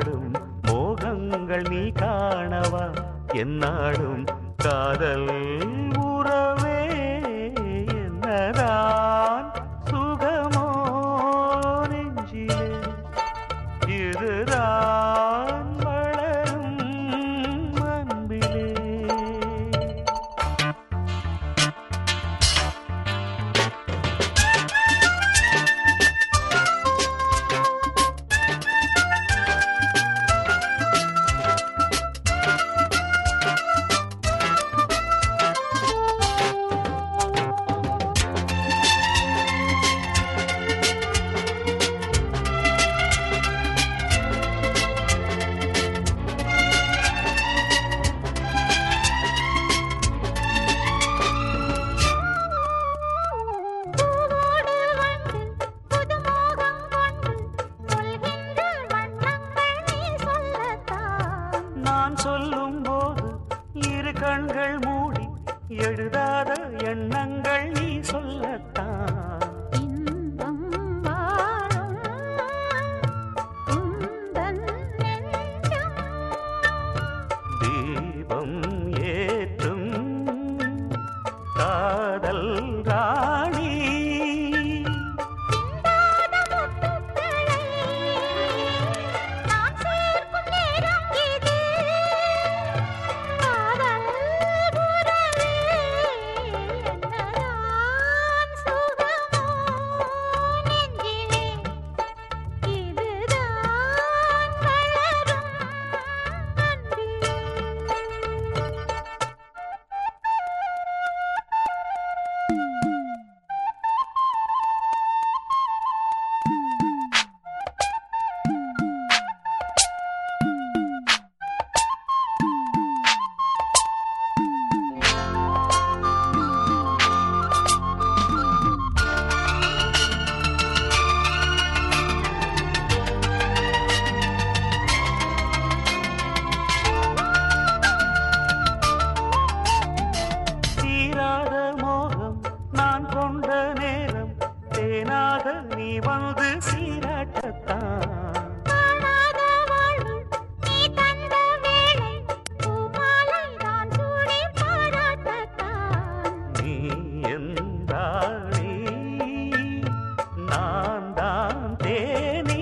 பாடும் மோகங்கள் நீ காணவா என்னாடும் காதல் உறவே என்னதான் சுகமோ நெஞ்சிலே இதுதான் வளரும் அன்பிலே பூவோடு வந்து புதுமோகம் கொண்டு சொல்கின்ற வண்ணங்கள் நீ சொல்லத்தான் நான் சொல்லும் போது இரு கண்கள் மூடி எழுதாத எண்ணங்கள் நீ சொல்லத்தான் இன்பம் வாழும் உந்தன் நெஞ்சம் தீபம் ஏற்றும் காதல் ராணி சிந்தாத முத்துக்களை நான் சேர்க்கும் நேரம் இது காதல் உறவே என்னதான் சுகமோ நெஞ்சிலே இதுதான் வளரும் அன்பிலே தீராத மோகம் நான் கொண்ட நேரம் தேனாக நீ வந்து சீராட்டத்தான் காணாத வாழ்வு நீ தந்த வேளை பூமாலை நான் சூடி பாராட்டத்தான் நீ என்றாளி நான் தான் தேனி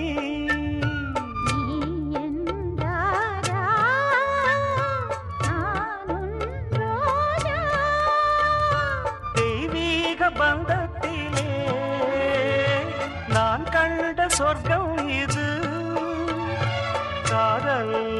நீ என்றாரா நான் உன் ரோஜா தெய்வீக பந்தத்திலே நான் கண்ட சொர்க்கம் இது காதல்